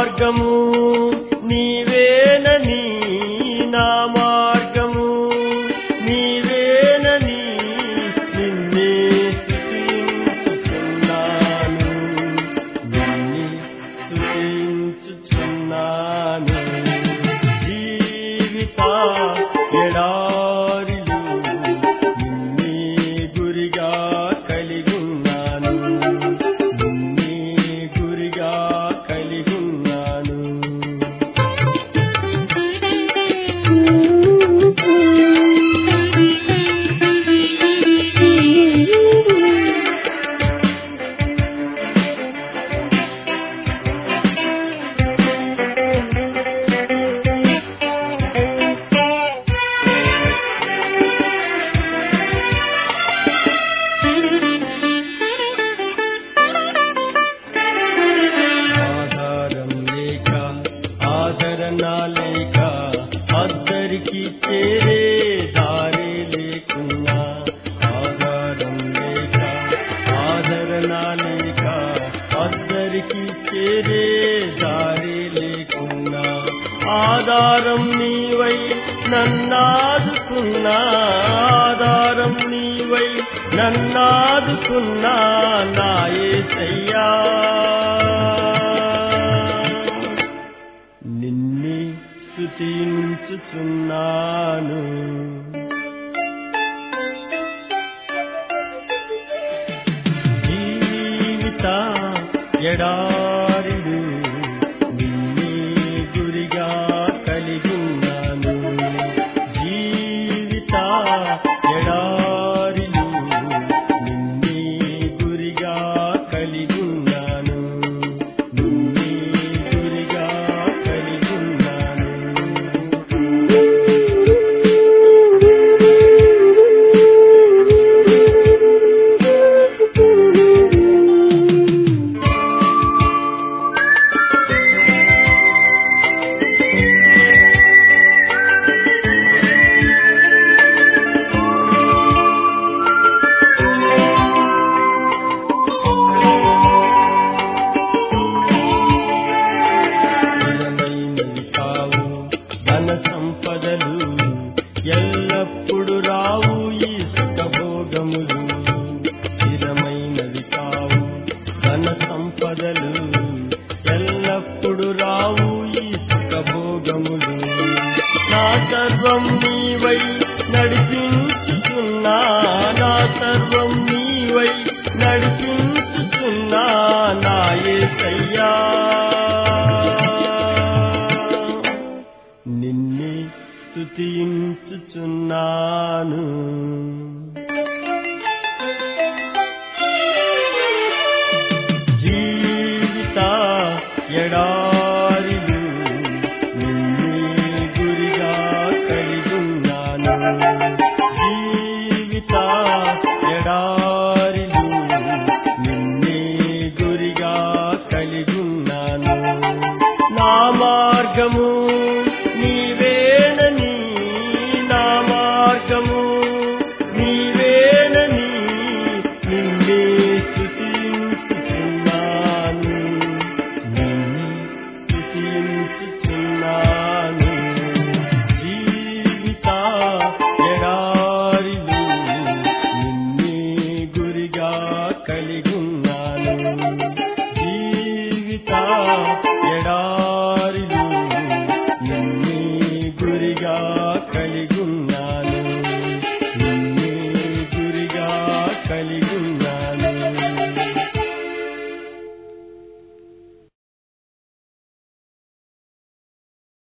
మార్గము నీవేనని నా మార్గము నీవేనని నిన్నే స్తుతించుచున్నాను నిన్నే స్తుతించుచున్నాను జీవిత ఎడారిలు నిన్నే గురిగా కలిగున్నాను నిన్నే గురిగా కలిగున్నాను ఆధారం లేక ఆదరణ లేక అద్దరికి చేరే దారి లేకున్నా ఆధారం లేక ఆదరణ లేక అద్దరికి చేరే దారి లేకున్నా ఆధారం నీవై నన్నాదుకున్నా ఆధారం నీవై నన్నాదుకున్నా నాయసయ్యా నిన్ని స్తుతించుచున్నాను జీవిత ఎడారిడు నిన్నే గురిగా కలిగున్నాను జీవిత ఎడారిలు నిన్నే గురిగా కలిగున్నాను నిన్నే గురిగా కలిగున్నాను స్థిరమైనవి కావు ధన సంపదలు ఎల్లప్పుడు రావు ఈ సుఖభోగములు స్థిరమైనవి కావు ధన సంపదలు ఎల్లప్పుడు రావు ఈ సుఖభోగములు నా సర్వం నీవై నడిపించుచున్నా నా సర్వం నీవై నడిపించుచున్నా నా యేసయ్యా నిన్నే స్తుతించుచున్నాను జీవిత ఎడారిలు నిన్నే గురిగా కలిగున్నాను జీవిత ఎడారిలు నిన్నే గురిగా కలిగున్నాను నా మార్గము నీవేనని నా మార్గము నీవేనని నిన్నే స్తుతించుచున్నాను నిన్నే స్తుతించుచున్నాను జీవిత ఎడారిలు నిన్నే గురిగా కలిగున్నాను జీవిత